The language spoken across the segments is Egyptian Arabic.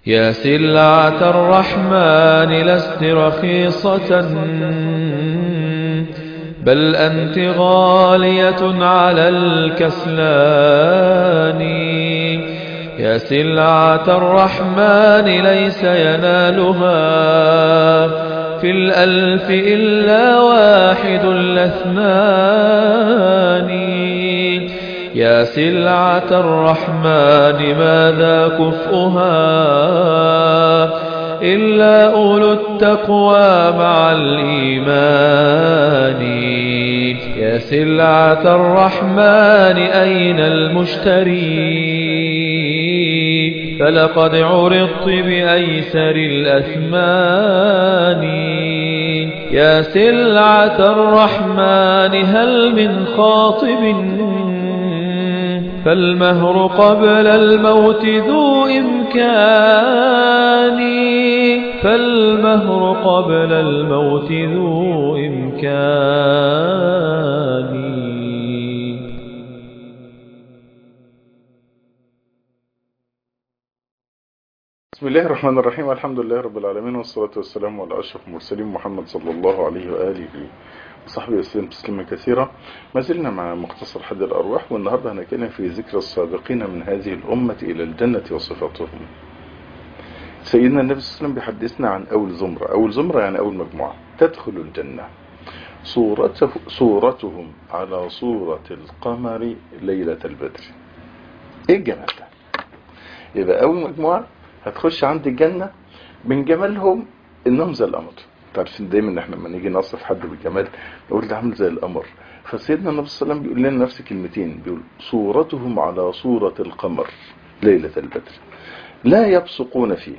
يا سلعة الرحمن لست رخيصة بل أنت غالية على الكسلان يا سلعة الرحمن ليس ينالها في الألف إلا واحد الاثنان يا سلعة الرحمن ماذا كفؤها إلا أولو التقوى مع الإيمان يا سلعة الرحمن أين المشتري فلقد عرضت بأيسر الأثمان يا سلعة الرحمن هل من خاطب فالمهر قبل الموت ذو إمكان فالمهر قبل الموت ذو إمكان بسم الله الرحمن الرحيم الحمد لله رب العالمين والصلاة والسلام على أشرف المرسلين محمد صلى الله عليه وآله وصحبه وسلم تسليما كثيرا ما زلنا مع مختصر حد الأرواح والنهاردة هنتكلم في ذكر السابقين من هذه الأمة إلى الجنة وصفاتهم سيدنا النبي صلى الله عليه وسلم بيحدثنا عن أول زمرة أول زمرة يعني أول مجموعة تدخل الجنة صورته صورتهم على صورة القمر ليلة البدر إيه الجمال ده يبقى أول مجموعة هتخش عند الجنة من جمالهم انهم زي القمر عارفين دايما ان احنا لما نيجي نصف حد بالجمال نقول ده عامل زي القمر فسيدنا النبي صلى الله عليه وسلم بيقول لنا نفس كلمتين بيقول صورتهم على صورة القمر ليلة البدر لا يبصقون فيه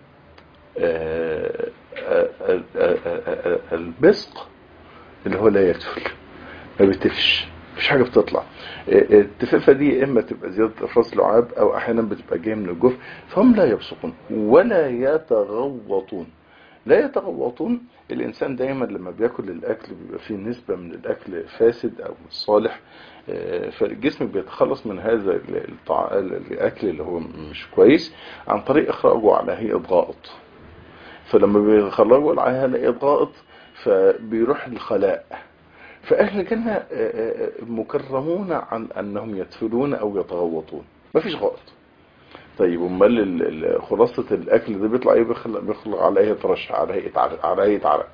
آآ آآ آآ البصق اللي هو لا يتفل ما بيتفش مفيش حاجة بتطلع التفافة دي اما تبقى زيادة افراز لعاب او احيانا بتبقى جاية من الجوف فهم لا يبصقون ولا يتغوطون لا يتغوطون الانسان دايما لما بياكل الاكل بيبقى فيه نسبة من الاكل فاسد او مش صالح فالجسم بيتخلص من هذا الاكل اللي هو مش كويس عن طريق اخراجه على هيئة غائط فلما بيخرجوا على هيئة غائط فبيروح الخلاء فأهل الجنة مكرمون عن أنهم يدفلون أو يتغوطون مفيش غائط طيب امال خلاصة الأكل ده بيطلع ايه بيخلق على هيئة رش على هيئة عرق على هيئة عرق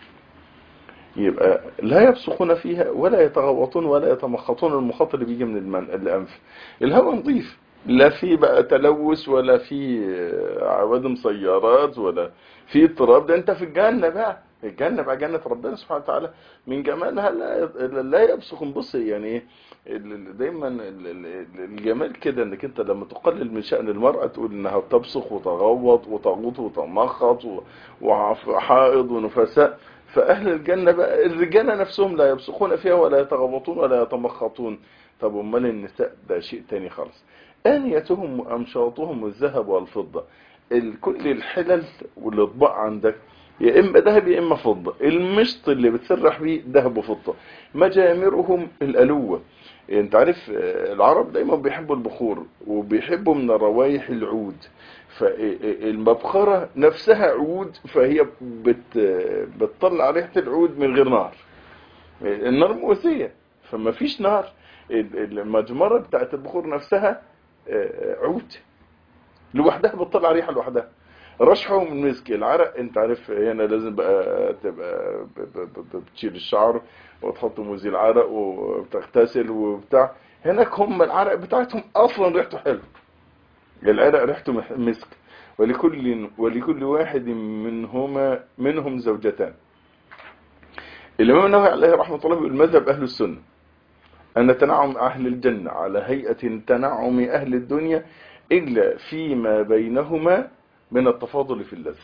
يبقى لا يبصقون فيها ولا يتغوطون ولا يتمخطون المخاط اللي بيجي من المن... الأنف الهواء نظيف لا في بقى تلوث ولا في عوادم سيارات ولا في اضطراب ده انت في الجنة بقى الجنة بقى جنة ربنا سبحانه وتعالى من جمالها لا لا يبصق بص يعني ايه دايما الجمال كده انك انت لما تقلل من شأن المرأة تقول انها بتبصق وتغوط وتغوط وتمخط وحائض ونفساء فأهل الجنة بقى الرجالة نفسهم لا يبصقون فيها ولا يتغوطون ولا يتمخطون طب امال النساء ده شيء تاني خالص آنيتهم وأمشاطهم الذهب والفضة كل الحلل والاطباق عندك يا اما ذهب يا اما فضة المشط اللي بتسرح بيه ذهب وفضة مجامرهم الالوة انت عارف العرب دايما بيحبوا البخور وبيحبوا من روايح العود فالمبخرة نفسها عود فهي بت بتطلع ريحة العود من غير نار النار مؤذية فما فيش نار المجمرة بتاعت البخور نفسها عود لوحدها بتطلع ريحة لوحدها رشحه من مسك العرق انت عارف هنا لازم بقى تبقى بتشيل الشعر وتحط مزيل عرق وبتغتسل وبتاع هناك هم العرق بتاعتهم اصلا ريحته حلو العرق ريحته مسك ولكل ولكل واحد منهما منهم زوجتان الامام النووي عليه رحمه الله بيقول مذهب اهل السنه ان تنعم اهل الجنه على هيئه تنعم اهل الدنيا الا فيما بينهما من التفاضل في اللذة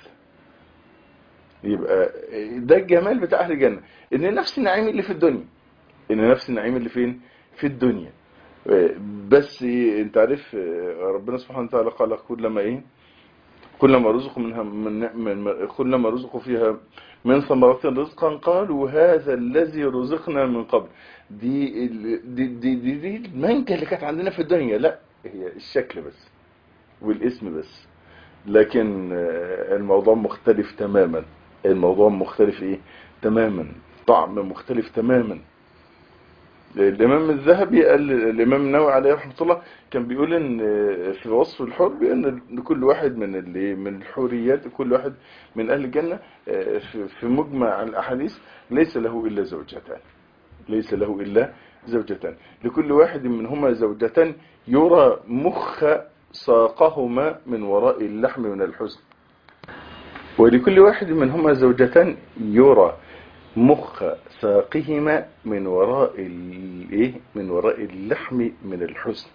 يبقى ده الجمال بتاع اهل الجنة ان نفس النعيم اللي في الدنيا ان نفس النعيم اللي فين في الدنيا بس انت عارف ربنا سبحانه وتعالى قال كلما ايه كلما رزقوا منها من, من كلما رزقوا فيها من ثمرات رزقا قالوا هذا الذي رزقنا من قبل دي دي دي, دي, دي المانجا اللي كانت عندنا في الدنيا لا هي الشكل بس والاسم بس لكن آه، الموضوع مختلف تماما الموضوع مختلف ايه تماما طعم مختلف تماما الامام الذهبي قال الامام النووي عليه رحمه الله كان بيقول ان في وصف الحور بان إن كل واحد من اللي من الحوريات كل واحد من اهل الجنه آه، في في مجمع الاحاديث ليس له الا زوجتان ليس له الا زوجتان لكل واحد منهما زوجتان يرى مخ ساقهما من وراء اللحم من الحزن ولكل واحد منهما زوجتان يرى مخ ساقهما من وراء الايه من وراء اللحم من الحزن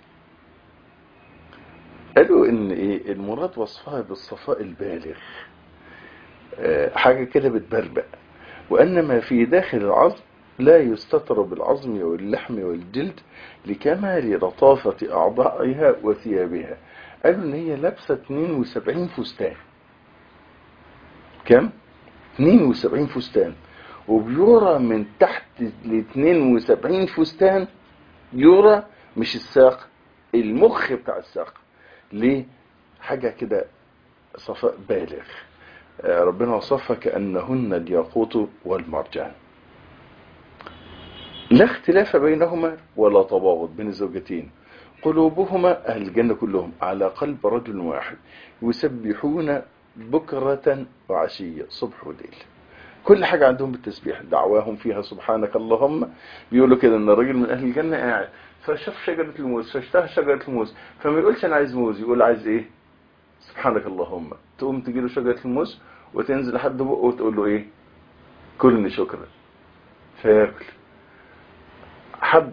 قالوا ان ايه المراد وصفها بالصفاء البالغ آه، حاجه كده بتبربق وان ما في داخل العظم لا يستتر بالعظم واللحم والجلد لكمال لطافه اعضائها وثيابها قالوا ان هي لابسه 72 فستان كم 72 فستان وبيرى من تحت ال 72 فستان يرى مش الساق المخ بتاع الساق ليه حاجة كده صفاء بالغ آه، ربنا وصفها كأنهن الياقوت والمرجان لا اختلاف بينهما ولا تباغض بين الزوجتين قلوبهما أهل الجنة كلهم على قلب رجل واحد يسبحون بكرة وعشية صبح وليل كل حاجة عندهم بالتسبيح دعواهم فيها سبحانك اللهم بيقولوا كده ان الراجل من اهل الجنة قاعد فشاف شجرة الموز فاشتهى شجرة الموز فما يقولش انا عايز موز يقول عايز ايه سبحانك اللهم تقوم تجي له شجرة الموز وتنزل لحد بقه وتقول له ايه كلني شكرا فياكل حب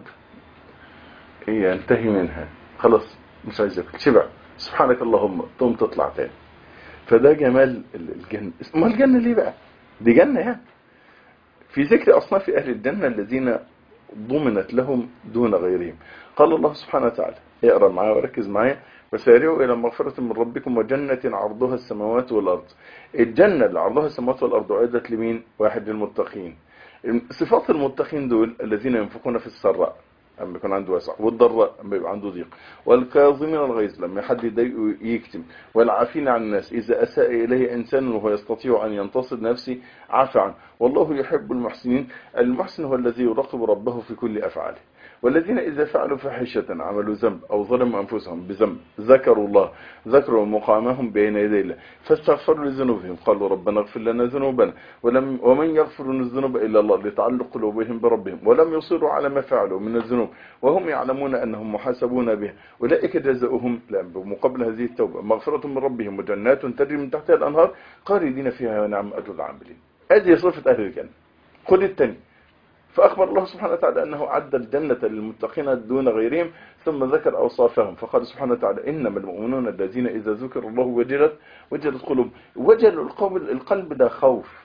ينتهي منها خلاص مش عايز ياكل شبع سبحانك اللهم تقوم تطلع تاني فده جمال الجنة ما الجنة ليه بقى دي جنة يعني في ذكر أصناف أهل الجنة الذين ضمنت لهم دون غيرهم قال الله سبحانه وتعالى اقرأ معايا وركز معايا وسارعوا إلى مغفرة من ربكم وجنة عرضها السماوات والأرض الجنة اللي عرضها السماوات والأرض أعدت لمين واحد للمتقين صفات المتقين دول الذين ينفقون في السراء لما يكون عنده واسع والضراء لما يبقى عنده ضيق والكاظمين الغيظ لما حد يضايقه يكتم والعافين عن الناس إذا أساء إليه إنسان وهو يستطيع أن ينتصر نفسه عفى عنه والله يحب المحسنين المحسن هو الذي يراقب ربه في كل أفعاله والذين إذا فعلوا فاحشة عملوا ذنب أو ظلموا أنفسهم بذنب ذكروا الله ذكروا مقامهم بين يدي الله فاستغفروا لذنوبهم قالوا ربنا اغفر لنا ذنوبنا ولم ومن يغفر الذنوب إلا الله لتعلق قلوبهم بربهم ولم يصروا على ما فعلوا من الذنوب وهم يعلمون أنهم محاسبون به أولئك جزاؤهم بمقابل هذه التوبة مغفرة من ربهم وجنات تجري من تحتها الأنهار خالدين فيها ونعم أجر العاملين هذه صفة أهل الجنة خذ الثاني فأخبر الله سبحانه وتعالى أنه عد الجنة للمتقين دون غيرهم ثم ذكر أوصافهم فقال سبحانه وتعالى إنما المؤمنون الذين إذا ذكر الله وجلت وجلت قلوب وجل القلب القلب ده خوف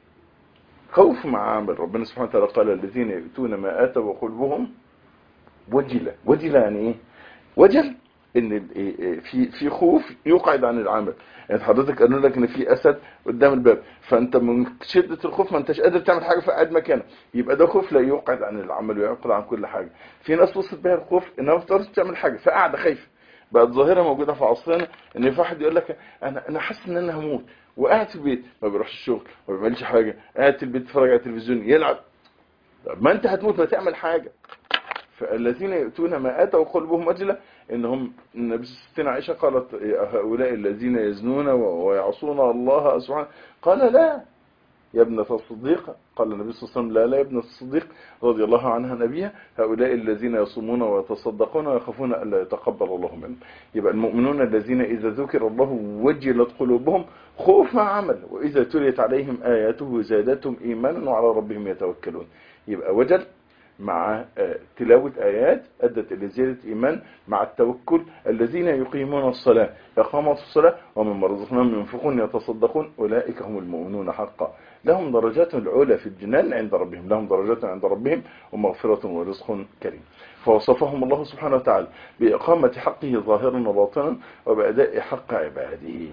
خوف مع عامل ربنا سبحانه وتعالى قال الذين يؤتون ما آتوا وقلبهم وجلة وجلة يعني إيه وجل ان في في خوف يقعد عن العمل يعني حضرتك قالوا لك ان في اسد قدام الباب فانت من شده الخوف ما انتش قادر تعمل حاجه فقاعد مكانك يبقى ده خوف لا يقعد عن العمل ويعقد عن كل حاجه في ناس وصلت بها الخوف انها ما بتقدرش تعمل حاجه فقاعده خايفه بقت ظاهره موجوده في عصرنا ان في واحد يقول لك انا انا حاسس ان انا هموت وقاعد في البيت ما بيروحش الشغل ما بيعملش حاجه قاعد في البيت يتفرج على التلفزيون يلعب طب ما انت هتموت ما تعمل حاجه فالذين يؤتون ما اتوا قلبهم وجله انهم النبي ستنا عائشه قالت هؤلاء الذين يزنون ويعصون الله سبحانه قال لا يا ابنة الصديق قال النبي صلى الله عليه وسلم لا لا يا ابنة الصديق رضي الله عنها نبيها هؤلاء الذين يصومون ويتصدقون ويخافون ألا يتقبل الله منهم يبقى المؤمنون الذين إذا ذكر الله وجلت قلوبهم خوف مع عمل وإذا تليت عليهم آياته زادتهم إيمانا وعلى ربهم يتوكلون يبقى وجل مع تلاوة آيات أدت إلى زيادة إيمان مع التوكل الذين يقيمون الصلاة إقامة الصلاة ومن رزقناهم ينفقون يتصدقون أولئك هم المؤمنون حقا لهم درجات العلى في الجنان عند ربهم لهم درجات عند ربهم ومغفرة ورزق كريم فوصفهم الله سبحانه وتعالى بإقامة حقه ظاهرا وباطنا وبأداء حق عباده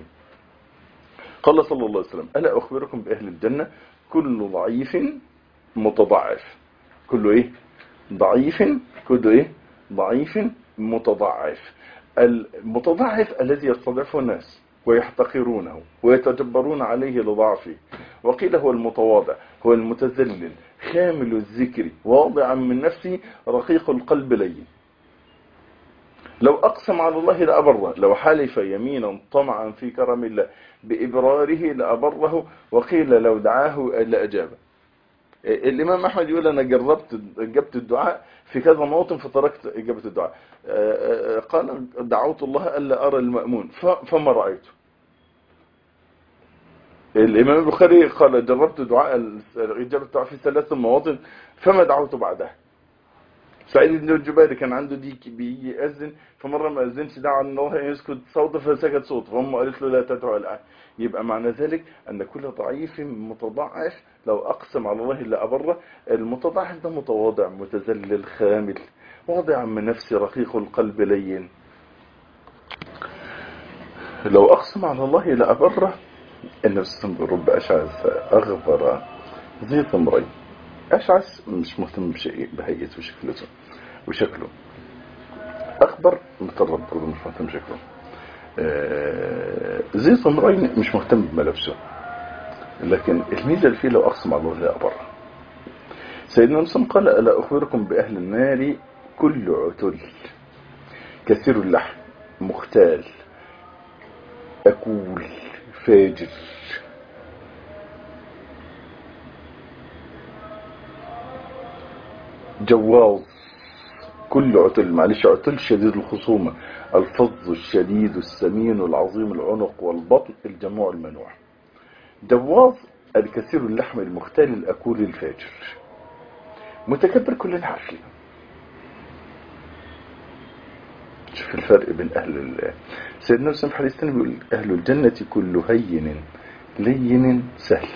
قال صلى الله عليه وسلم ألا أخبركم بأهل الجنة كل ضعيف متضعف كله ايه ضعيف كله ايه ضعيف متضعف المتضعف الذي يستضعفه الناس ويحتقرونه ويتجبرون عليه لضعفه وقيل هو المتواضع هو المتذلل خامل الذكر واضعا من نفسه رقيق القلب لين لو أقسم على الله لأبره لو حلف يمينا طمعا في كرم الله بإبراره لأبره وقيل لو دعاه لأجابه الإمام أحمد يقول أنا جربت أجبت الدعاء في كذا موطن فتركت إجابة الدعاء قال دعوت الله ألا أرى المأمون فما رأيته الإمام البخاري قال جربت دعاء إجابة الدعاء في ثلاث مواطن فما دعوت بعدها سعيد بن الجبير كان عنده ديك بيجي يأذن فمرة ما أذنش دعا أن الله يسكت صوته فسكت صوته فهم قالت له لا تدعو الآن يبقى معنى ذلك أن كل ضعيف متضعف لو أقسم على الله إلا أبره المتضعف ده متواضع متذلل خامل واضع من نفسه رقيق القلب لين لو أقسم على الله إلا أبره النبي صلى الله عليه وسلم رب أشعث أغبر ذي ثمرين أشعث مش مهتم بشيء بهيئته وشكلته وشكله أخبر مترب برضه مش مهتم بشكله ذي ثمرين مش مهتم بملابسه لكن الميزة اللي فيه لو أقسم على الله لا أبره سيدنا مسلم قال ألا أخبركم بأهل النار كل عتل كثير اللحم مختال أكول فاجر جواز كل عتل معلش عتل شديد الخصومة الفظ الشديد السمين العظيم العنق والبطن الجموع المنوع جواز الكثير اللحم المختال الأكول الفاجر متكبر كلنا عارفين شوف الفرق بين أهل ال... سيدنا مسلم في حديث بيقول أهل الجنة كل هين لين سهل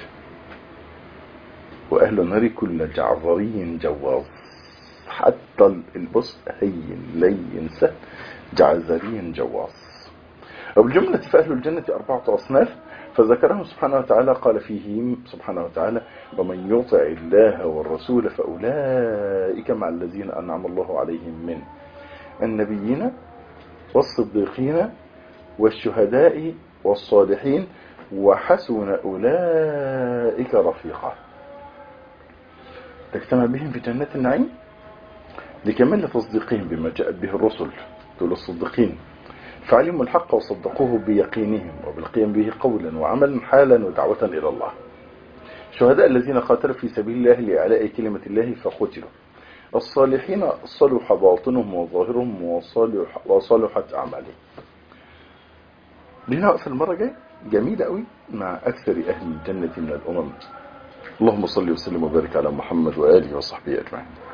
وأهل النار كل جعظري جواظ حتى البص هين لين سهل جعزري جواظ وبالجملة فأهل الجنة أربعة أصناف فذكرهم سبحانه وتعالى قال فيهم سبحانه وتعالى ومن يطع الله والرسول فأولئك مع الذين أنعم الله عليهم من النبيين والصديقين والشهداء والصالحين وحسن أولئك رفيقا تجتمع بهم في جنات النعيم لكمال تصديقهم بما جاءت به الرسل دول الصديقين فعلموا الحق وصدقوه بيقينهم وبالقيام به قولا وعملا حالا ودعوة إلى الله شهداء الذين قاتلوا في سبيل الله لإعلاء كلمة الله فقتلوا الصالحين صلح باطنهم وظاهرهم وصالح وصالحت أعمالهم لنا في المرة جاية جميلة قوي مع أكثر أهل الجنة من الأمم اللهم صل وسلم وبارك على محمد وآله وصحبه أجمعين